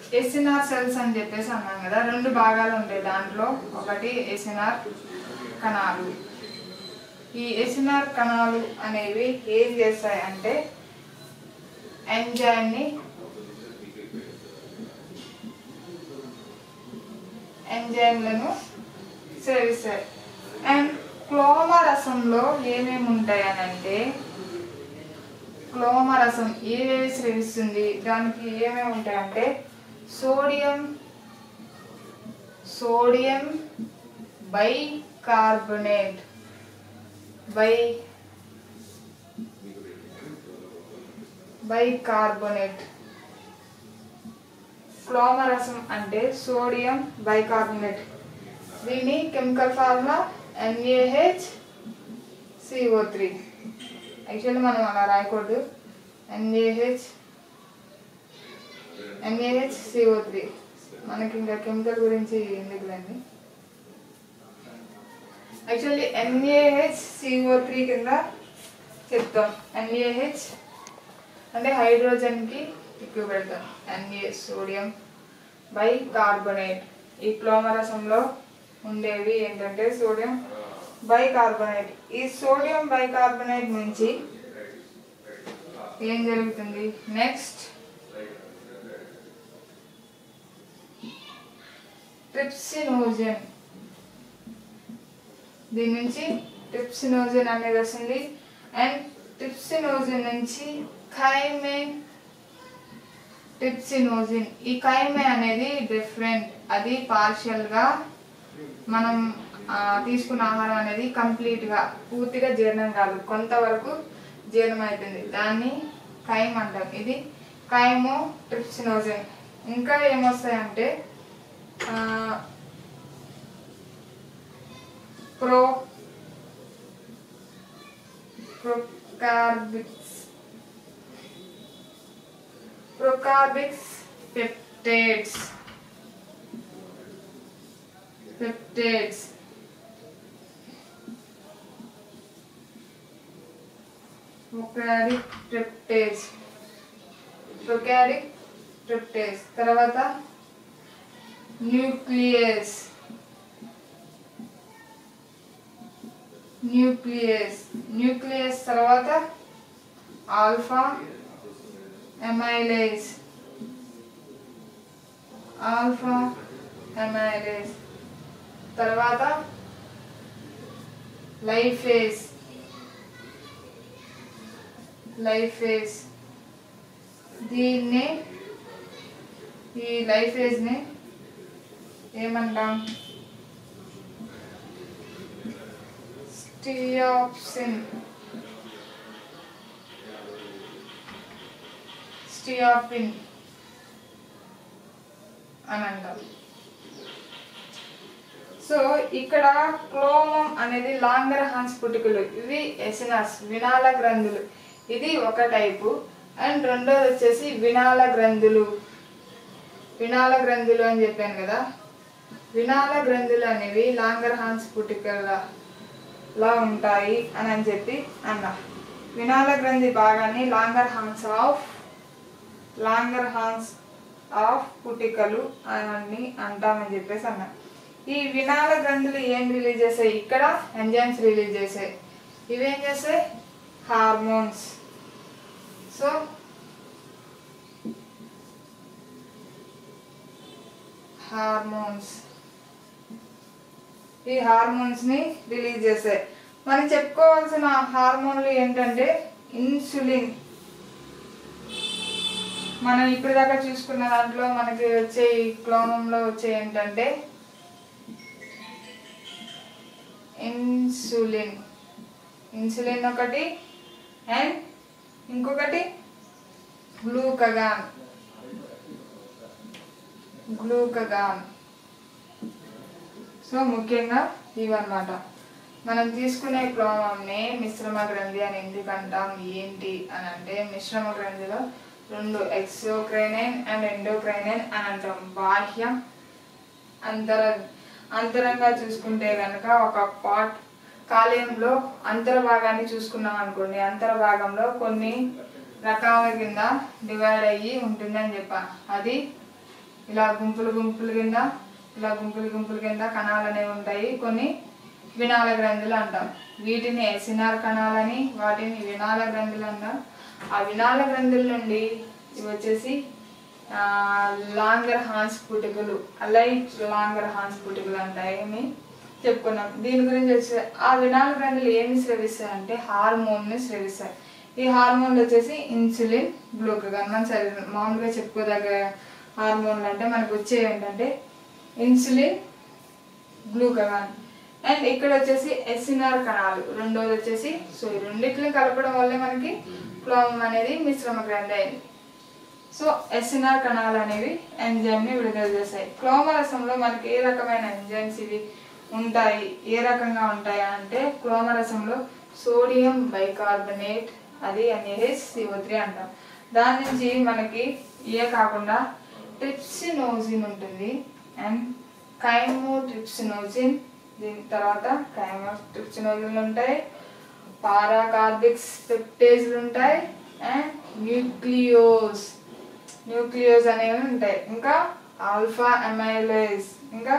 SNR cells అని చెప్పేసి అన్నాం కదా రెండు భాగాలు ఉంటాయి దాంట్లో ఒకటి ఎస్ఎన్ఆర్ కణాలు ఈ ఎస్ఎన్ఆర్ కణాలు అనేవి ఏం చేస్తాయి అంటే ఎంజైమ్ని ఎంజైమ్లను సేవిస్తాయి అండ్ క్లోమ రసంలో ఏమేమి ఉంటాయి అని అంటే క్లోమ రసం ఏవేవి స్రవిస్తుంది దానికి ఏమేమి ఉంటాయంటే sodium sodium bicarbonate bi bicarbonate క్లోమరసం అంటే సోడియం బైకార్బోనేట్ దీని chemical formula NAH CO three actually మనం అలా రాయకూడదు ఎన్ఏహెచ్ ఎన్ఏహెచ్ సిఓ త్రీ మనకి ఇంకా కెమికల్ గురించి ఎందుకులేండి యాక్చువల్లీ ఎన్ఏహెచ్ సిఓ త్రీ కింద చెప్తాం ఎన్ఏహెచ్ అంటే హైడ్రోజన్కి ఎక్కువ పెడతాం ఎన్ఏ సోడియం బై కార్బోనేట్ ఈ క్లోమరసంలో ఉండేవి ఏంటంటే సోడియం బైకార్బోనేట్ ఈ సోడియం బైకార్బోనేట్ నుంచి ఏం జరుగుతుంది నెక్స్ట్ ట్రిప్సినోజన్ దీని నుంచి ట్రిప్సినోజన్ అనేది వస్తుంది అండ్ ట్రిప్సినోజన్ నుంచి ఖైమెన్ ట్రిప్సినోజిన్ ఈ కైమే అనేది డిఫరెంట్ అది పార్షియల్గా మనం ఆ, తీసుకున్న ఆహారం అనేది కంప్లీట్గా పూర్తిగా జీర్ణం కాదు కొంతవరకు జీర్ణం అయిపోయింది దాన్ని కైమ్ అంటాం ఇది కైమో ట్రిప్సినోజిన్ ఇంకా ఏమొస్తాయంటే ఆ, pro procarboxy procarboxy peptides peptides ప్రొకారిక్ పెప్టైడ్స్ ప్రొకారిక్ పెప్టైడ్స్ తర్వాత న్యూక్లియస్ న్యూక్లియస్ న్యూక్లియస్ తర్వాత ఆల్ఫా ఎమైలేస్ ఆల్ఫా ఎమైలేస్ తర్వాత లైఫేస్ లైఫేస్ దీన్ని ఈ లైఫేస్ని ఏమంటాం స్టియాప్సిన్ స్టియాపిన్ అని అంటాం సో ఇక్కడ క్లోమం అనేది లాంగర్ హాన్స్ పుట్టుకలు ఇవి ఎసినాస్ వినాల గ్రంథులు ఇది ఒక టైపు అండ్ రెండోది వచ్చేసి వినాల గ్రంథులు వినాల గ్రంథులు అని చెప్పాను కదా వినాల గ్రంథులు అనేవి లాంగర్ హాన్స్ పుట్టుకల లా ఉంటాయి అని అని చెప్పి అన్నా వినాల గ్రంథి భాగాన్ని Langerhans of Langerhans of పుటికలు అని అంటామని చెప్పేసి అన్నా ఈ వినాల గ్రంథులు ఏం రిలీజ్ చేస్తాయి ఇక్కడ ఎంజైమ్స్ రిలీజ్ చేసాయి ఇవేం చేస్తాయి హార్మోన్స్ సో హార్మోన్స్ ఈ హార్మోన్స్ ని రిలీజ్ చేస్తాయి మనం చెప్పుకోవాల్సిన హార్మోన్లు ఏంటంటే ఇన్సులిన్ మనం ఇప్పుడు దాకా చూసుకున్న దాంట్లో మనకి వచ్చే ఈ క్లోమంలో వచ్చే ఏంటంటే ఇన్సులిన్ ఇన్సులిన్ ఒకటి అండ్ ఇంకొకటి గ్లూకగాన్ గ్లూకగాన్ సో ముఖ్యంగా ఇవన్నమాట మనం తీసుకునే క్లోమంని మిశ్రమ గ్రంథి అని ఎందుకు అంటాం ఏంటి అని అంటే మిశ్రమ గ్రంథిలో రెండు ఎక్సోక్రైనైన్ అండ్ ఎండోక్రైనైన్ అని అంటాం బాహ్య అంతర అంతరంగా చూసుకుంటే కనుక ఒక పాట్ కాలేయంలో అంతర భాగాన్ని చూసుకున్నాం అనుకోండి అంతర భాగంలో కొన్ని రకాల కింద డివైడ్ అయ్యి ఉంటుందని చెప్పాను అది ఇలా గుంపులు గుంపులు కింద ఇలా గుంపులు గుంపులు కింద కణాలు అనేవి ఉంటాయి కొన్ని వినాల గ్రంథులు అంటాం వీటిని ఎసినార్ కణాలని వాటిని వినాల గ్రంథులు అంటాం ఆ వినాల గ్రంథుల నుండి ఇవి వచ్చేసి ఆ, లాంగర్ హాన్స్ పుట్టుకలు అలైట్ లాంగర్ హాన్స్ పుట్టుకలు అంటాయని చెప్పుకున్నాం దీని గురించి వచ్చి ఆ వినాల గ్రంథులు ఏమి స్రవిస్తాయి అంటే హార్మోన్ని స్రవిస్తాయి ఈ హార్మోన్లు వచ్చేసి ఇన్సులిన్ గ్లూకగాన్ మన శరీరం మామూలుగా చెప్పుకోదగ్గ హార్మోన్లు అంటే మనకు వచ్చేవి ఏంటంటే ఇన్సులిన్ గ్లూకగాన్ అండ్ ఇక్కడ వచ్చేసి ఎస్సినార్ కణాలు రెండోది వచ్చేసి సో ఈ రెండిట్లని కలపడం వల్లే మనకి క్లోమం అనేది మిశ్రమ గ్రంథి అయింది సో ఎస్ఎన్ఆర్ కణాలు అనేవి ఎంజైమ్ ని విడుదల చేస్తాయి క్లోమరసంలో మనకి ఏ రకమైన ఎంజైమ్స్ ఇవి ఉంటాయి ఏ రకంగా ఉంటాయి అంటే క్లోమరసంలో సోడియం బైకార్బోనేట్ అది ఎన్ఏహెచ్ సిఓ త్రీ అంటాం దాని నుంచి మనకి ఇయే కాకుండా ట్రిప్సినోజిన్ ఉంటుంది అండ్ కైమో ట్రిప్సినోజిన్ దీని తర్వాత కైమో ట్రిప్సినోజిన్లు ఉంటాయి పారాకార్బిక్స్ పెప్టేజ్లు ఉంటాయి అండ్ న్యూక్లియోస్ న్యూక్లియోస్ అనేవి ఉంటాయి ఇంకా ఆల్ఫా అమైలేజ్ ఇంకా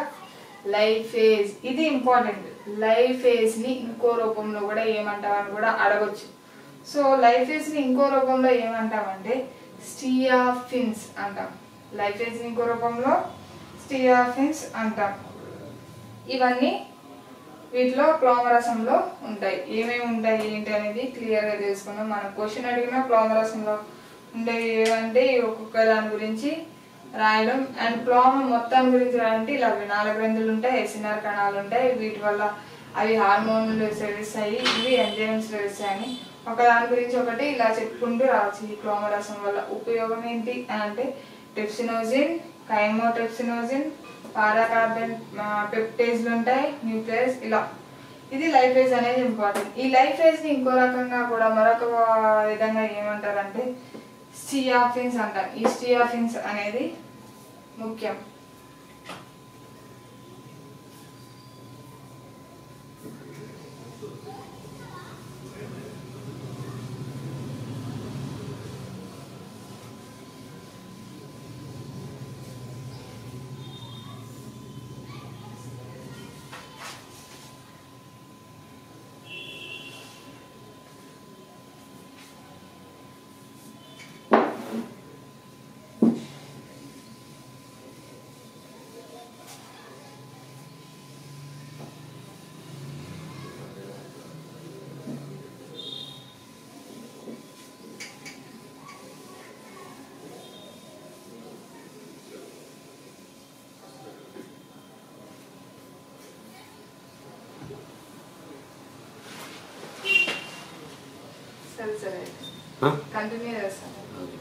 లైఫేజ్ ఇది ఇంపార్టెంట్ లైఫేజ్ ని ఇంకో రూపంలో కూడా ఏమంటామని కూడా అడగొచ్చు సో లైఫేజ్ ని ఇంకో రూపంలో ఏమంటామంటే స్టియాఫిన్స్ అంటాం లైఫేజ్ ని ఇంకో రూపంలో స్టియాఫిన్స్ అంటాం ఇవన్నీ వీటిలో క్లోమరసంలో ఉంటాయి ఏమేమి ఉంటాయి ఏంటి అనేది క్లియర్గా తెలుసుకున్నాం మనం క్వశ్చన్ అడిగిన క్లోమరసంలో ఉండేవి ఏవంటే ఈ ఒక్కొక్క దాని గురించి రాయడం అండ్ క్లోమ మొత్తం గురించి రాయాలంటే ఇలా వినాల గ్రంథులు ఉంటాయి ఎసినార్ కణాలు ఉంటాయి వీటి వల్ల అవి హార్మోన్లు స్రవిస్తాయి ఇవి ఎంజైమ్స్ స్రవిస్తాయని ఒక దాని గురించి ఒకటి ఇలా చెప్పుకుంటూ రావచ్చు ఈ క్లోమరసం వల్ల ఉపయోగం ఏంటి అని అంటే టెప్సినోజిన్ కైమోటెప్సినోజిన్ పారాకార్బన్ పెప్టేజ్లు ఉంటాయి న్యూక్లియస్ ఇలా ఇది లైఫ్ ఫేజ్ అనేది ఇంపార్టెంట్ ఈ లైఫ్ ఫేజ్ ని ఇంకో రకంగా కూడా మరొక విధంగా ఏమంటారంటే స్టియాఫిన్స్ అంటారు ఈ స్టియాఫిన్స్ అనేది ముఖ్యం సరే సరే కంటిన్యూ చేస్తాను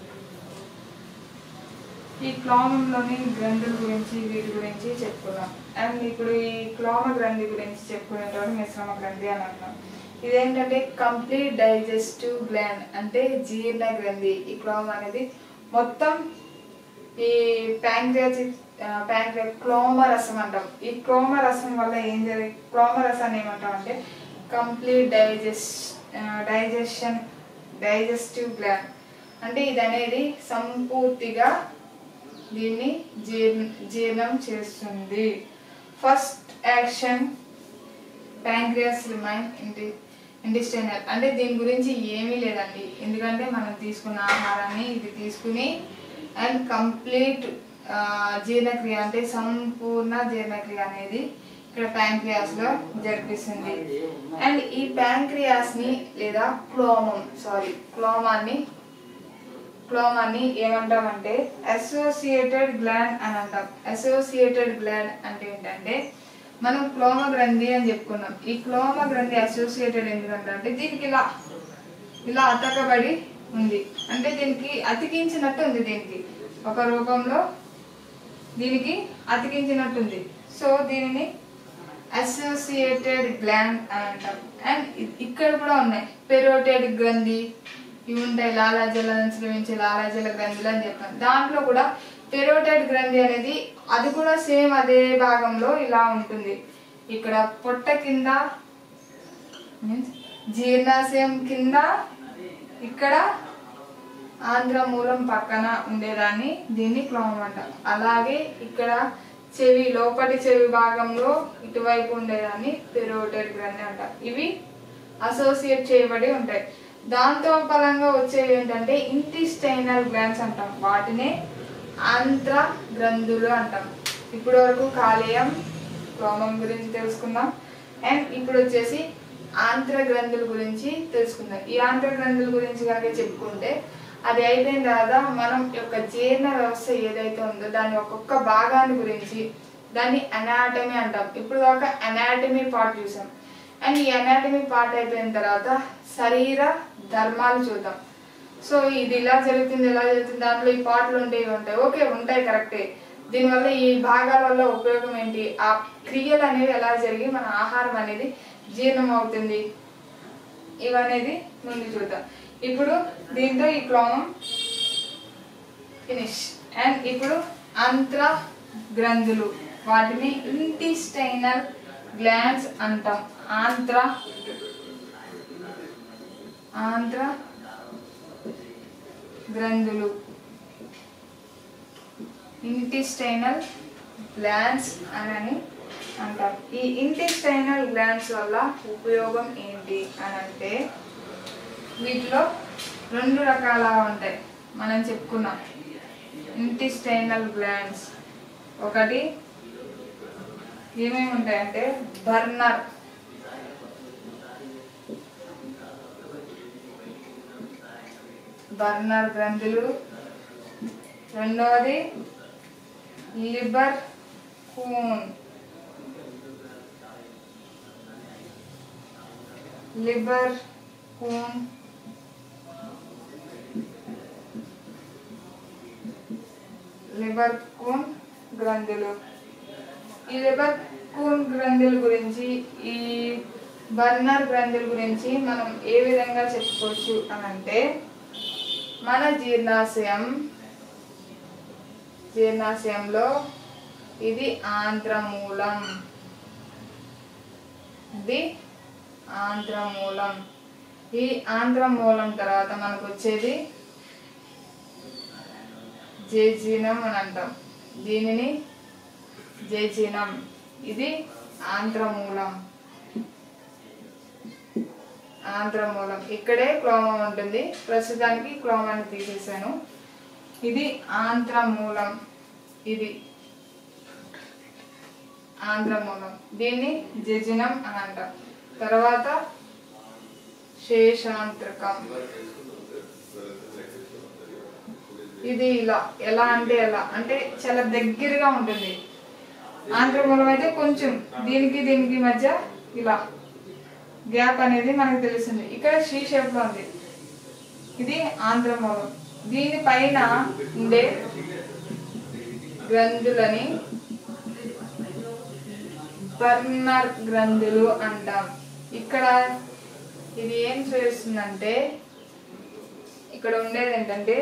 ఈ క్లోమంలోని గ్రంథుల గురించి వీటి గురించి చెప్పుకున్నాం అండ్ ఇప్పుడు ఈ క్లోమ గ్రంథి గురించి చెప్పుకునేటప్పుడు మిశ్రమ గ్రంథి అని అంటున్నాం ఇదేంటంటే కంప్లీట్ డైజెస్టివ్ గ్లాండ్ అంటే జీర్ణ గ్రంథి ఈ క్లోమ అనేది మొత్తం ఈ ప్యాంక్రియాటిక్ ప్యాంక్రియా క్లోమ రసం అంటాం ఈ క్లోమ రసం వల్ల ఏం జరిగి క్లోమ రసాన్ని ఏమంటాం అంటే complete digest digestion digestive gland అంటే ఇది అనేది సంపూర్తిగా దీన్ని జీర్ణ జీర్ణం చేస్తుంది ఫస్ట్ యాక్షన్ ప్యాంక్రియాస్ రిమైన్ ఇంటి ఇండిస్టైనల్ అంటే దీని గురించి ఏమీ లేదండి ఎందుకంటే మనం తీసుకున్న ఆహారాన్ని ఇది తీసుకుని అండ్ కంప్లీట్ జీర్ణక్రియ అంటే సంపూర్ణ జీర్ణక్రియ అనేది ఇక్కడ ప్యాంక్రియాస్ లో జరిపిస్తుంది అండ్ ఈ ప్యాంక్రియాస్ ని లేదా క్లోమం సారీ క్లోమాన్ని క్లోమాన్ని ఏమంటామంటే అసోసియేటెడ్ గ్లాండ్ అని అంటాం అసోసియేటెడ్ గ్లాండ్ అంటే ఏంటంటే మనం క్లోమ గ్రంథి అని చెప్పుకున్నాం ఈ క్లోమ గ్రంథి అసోసియేటెడ్ ఎందుకంటే అంటే దీనికి ఇలా ఇలా అతకబడి ఉంది అంటే దీనికి అతికించినట్టు ఉంది దీనికి ఒక రూపంలో దీనికి అతికించినట్టుంది సో దీనిని అసోసియేటెడ్ గ్లాండ్ అని అంటాం అండ్ ఇక్కడ కూడా ఉన్నాయి పెరోటెడ్ గ్రంథి ఇవి ఉంటాయి లాలాజల స్రవించే లాలాజల గ్రంథులు అని చెప్పాను దాంట్లో కూడా పెరోటెడ్ గ్రంథి అనేది అది కూడా సేమ్ అదే భాగంలో ఇలా ఉంటుంది ఇక్కడ పొట్ట కింద మీన్స్ జీర్ణాశయం కింద ఇక్కడ ఆంధ్రమూలం పక్కన ఉండేదాన్ని దీన్ని క్లోమం అంటాం అలాగే ఇక్కడ చెవి లోపటి చెవి భాగంలో ఇటువైపు ఉండేదాన్ని పెరోటెడ్ గ్రంథి అంటాం ఇవి అసోసియేట్ చేయబడి ఉంటాయి దాంతో ఫలంగా వచ్చేవి ఏంటంటే ఇంటిస్టైనల్ గ్లాండ్స్ అంటాం వాటినే ఆంత్ర గ్రంథులు అంటాం ఇప్పటి వరకు కాలేయం క్లోమం గురించి తెలుసుకుందాం అండ్ ఇప్పుడు వచ్చేసి ఆంత్ర గ్రంథుల గురించి తెలుసుకుందాం ఈ ఆంత్ర గ్రంథుల గురించి కనుక చెప్పుకుంటే అది అయిపోయిన తర్వాత మనం యొక్క జీర్ణ వ్యవస్థ ఏదైతే ఉందో దాని ఒక్కొక్క భాగాన్ని గురించి దాన్ని అనాటమీ అంటాం ఇప్పుడు దాకా అనాటమీ పార్ట్ చూసాం అండ్ ఈ అనాటమీ పార్ట్ అయిపోయిన తర్వాత శరీర ధర్మాలు చూద్దాం సో ఇది ఇలా జరుగుతుంది ఇలా జరుగుతుంది దాంట్లో ఈ పాటలు ఉంటాయి ఇవి ఉంటాయి ఓకే ఉంటాయి కరెక్టే దీనివల్ల ఈ భాగాల వల్ల ఉపయోగం ఏంటి ఆ క్రియలు అనేవి ఎలా జరిగి మన ఆహారం అనేది జీర్ణం అవుతుంది ఇవనేది ముందు చూద్దాం ఇప్పుడు దీంతో ఈ క్లోమం ఫినిష్ అండ్ ఇప్పుడు అంత్ర గ్రంథులు వాటిని ఇంటిస్టైనల్ గ్లాండ్స్ అంటాం ఆంత్ర ఆంధ్ర గ్రంథులు ఇంటిస్టైనల్ గ్లాండ్స్ అని అంటారు ఈ ఇంటిస్టైనల్ గ్లాండ్స్ వల్ల ఉపయోగం ఏంటి అని అంటే వీటిలో రెండు రకాల ఉంటాయి మనం చెప్పుకున్నాం ఇంటిస్టైనల్ గ్లాండ్స్ ఒకటి ఏమేమి ఉంటాయంటే బర్నర్ బర్నర్ గ్రంథులు రెండవది లిబర్ కూన్ లిబర్ కూన్ లిబర్ కూన్ గ్రంథులు ఈ లిబర్ కూన్ గ్రంథుల గురించి ఈ బర్నర్ గ్రంథుల గురించి మనం ఏ విధంగా చెప్పుకోవచ్చు అని అంటే మన జీర్ణాశయం జీర్ణాశయంలో ఇది ఆంధ్రమూలం ఇది ఆంధ్రమూలం ఈ ఆంధ్రమూలం తర్వాత మనకు వచ్చేది జేజీనం అని అంటాం దీనిని జేజీనం ఇది ఆంధ్రమూలం ఆంధ్రమూలం ఇక్కడే క్లోమం ఉంటుంది ప్రస్తుతానికి క్లోమాన్ని తీసేసాను ఇది ఆంధ్రమూలం ఇది ఆంధ్రమూలం దీన్ని జజినం అని అంటాం తర్వాత శేషాంత్రకం ఇది ఇలా ఎలా అంటే ఎలా అంటే చాలా దగ్గరగా ఉంటుంది ఆంధ్రమూలం అయితే కొంచెం దీనికి దీనికి మధ్య ఇలా గ్యాప్ అనేది మనకు తెలుస్తుంది ఇక్కడ షీ షేప్ లో ఉంది ఇది ఆంధ్రమూలం దీని పైన ఉండే గ్రంథులని బర్నర్ గ్రంథులు అంటాం ఇక్కడ ఇది ఏం చేస్తుందంటే ఇక్కడ ఉండేది ఏంటంటే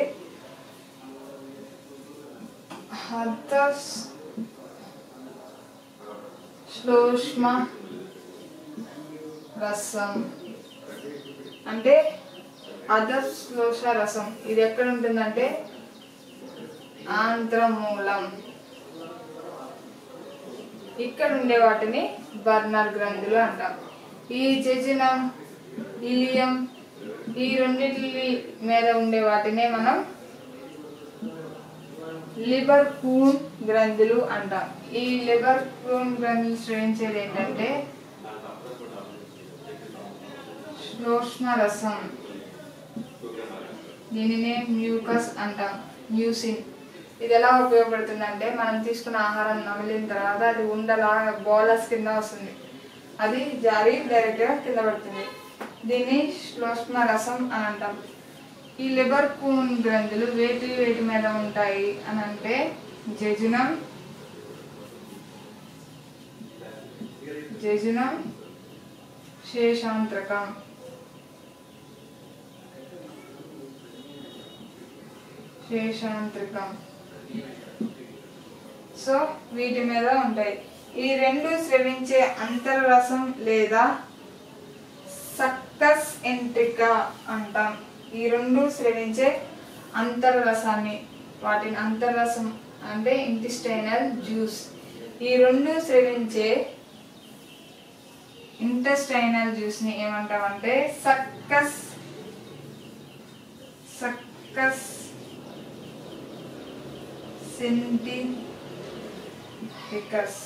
హతస్ శ్లోష్మ రసం అంటే అధశ్లోష రసం ఇది ఎక్కడ ఉంటుందంటే ఆంత్రమూలం ఇక్కడ ఉండే వాటిని బర్నర్ గ్రంథులు అంటాం ఈ జజినం ఇలియం ఈ రెండింటి మీద ఉండే వాటినే మనం లిబర్ కూన్ గ్రంథులు అంటాం ఈ లిబర్ కూన్ గ్రంథులు శ్రవించేది ఏంటంటే శ్లోష్మ రసం దీనినే మ్యూకస్ అంటాం మ్యూసిన్ ఇది ఎలా ఉపయోగపడుతుంది అంటే మనం తీసుకున్న ఆహారం నమిలిన తర్వాత అది ఉండలా బోలస్ కింద వస్తుంది అది జారి డైరెక్ట్గా కింద పడుతుంది దీన్ని శ్లోష్మ రసం అని అంటాం ఈ లిబర్ కూన్ గ్రంథులు వేటి వేటి మీద ఉంటాయి అని అంటే జజునం జజునం శేషాంత్రకం శేషాంత్రికం సో వీటి మీద ఉంటాయి ఈ రెండు స్రవించే అంతర్రసం లేదా సక్తస్ ఎంట్రిక అంటాం ఈ రెండు స్రవించే అంతర్రసాన్ని వాటిని అంతర్రసం అంటే ఇంటిస్టైనల్ జ్యూస్ ఈ రెండు స్రవించే ఇంటెస్టైనల్ జ్యూస్ని ఏమంటామంటే సక్కస్ సక్కస్ సెంటిరికస్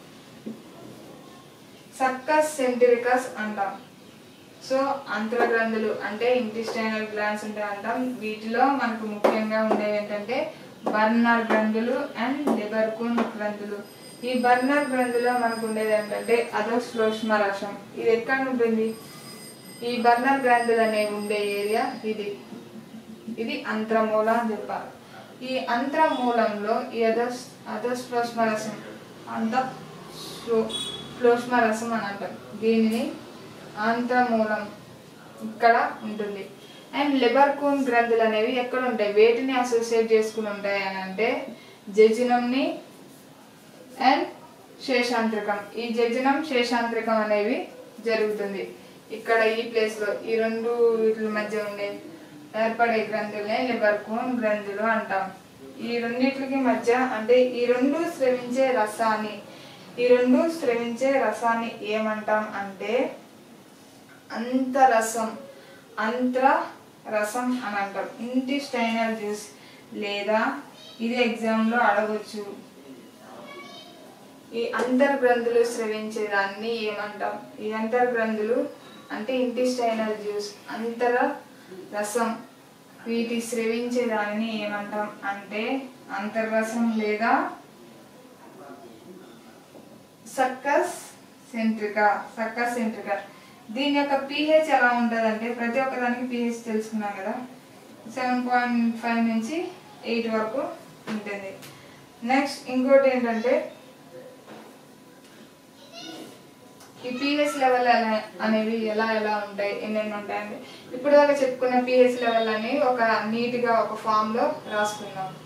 సక్కస్ సెంటిరికస్ అంటాం సో అంతర్గ్రంథులు అంటే ఇంటిస్టైనల్ గ్లాండ్స్ ఉంటాయి అంటాం వీటిలో మనకు ముఖ్యంగా ఉండేవి ఏంటంటే బర్నర్ గ్రంథులు అండ్ లిబర్కూన్ గ్రంథులు ఈ బర్నర్ గ్రంథిలో మనకు ఉండేది ఏంటంటే అధోశ్లోష్మ రసం ఇది ఎక్కడ ఉంటుంది ఈ బర్నర్ గ్రంథులు అనేవి ఉండే ఏరియా ఇది ఇది అంతరమూల అని చెప్పారు ఈ అంతరమూలంలో ఈ అధోస్ అధోశ్లోష్మ రసం అంత శ్లోష్మ రసం అని అంటాం దీనిని ఆంత్రమూలం ఇక్కడ ఉంటుంది అండ్ లిబర్కూన్ గ్రంథులు అనేవి ఎక్కడ ఉంటాయి వేటిని అసోసియేట్ చేసుకుని ఉంటాయి అని అంటే జజినంని అండ్ శేషాంత్రికం ఈ జజనం శేషాంత్రికం అనేవి జరుగుతుంది ఇక్కడ ఈ ప్లేస్లో ఈ రెండు వీటి మధ్య ఉండే ఏర్పడే గ్రంథులనే లిబర్కూన్ గ్రంథులు అంటాం ఈ రెండిట్లకి మధ్య అంటే ఈ రెండు స్రవించే రసాన్ని ఈ రెండు స్రవించే రసాన్ని ఏమంటాం అంటే అంతరసం అంతర రసం అని అంటాం ఇంటిస్టైనల్ జ్యూస్ లేదా ఇది ఎగ్జామ్లో అడగొచ్చు ఈ అంతర్గ్రంథులు స్రవించేదాన్ని ఏమంటాం ఈ అంతర్గ్రంథులు అంటే ఇంటిస్టైనల్ జ్యూస్ అంతర రసం వీటి స్రవించే దానిని ఏమంటాం అంటే అంతర్రసం లేదా సక్కస్ సెంట్రికా సక్కస్ సెంట్రికా దీని యొక్క pH ఎలా ఉంటుంది అంటే ప్రతి ఒక్క దానికి pH తెలుసుకున్నాం కదా సెవెన్ పాయింట్ ఫైవ్ నుంచి ఎయిట్ వరకు ఉంటుంది నెక్స్ట్ ఇంకోటి ఏంటంటే ఈ పిహెచ్ లెవెల్ అనే- అనేవి ఎలా ఎలా ఉంటాయి ఎన్నెన్ని ఉంటాయండి ఇప్పుడు దాకా చెప్పుకున్న పిహెచ్ లెవెల్ అని ఒక నీట్గా ఒక ఫామ్లో రాసుకుందాం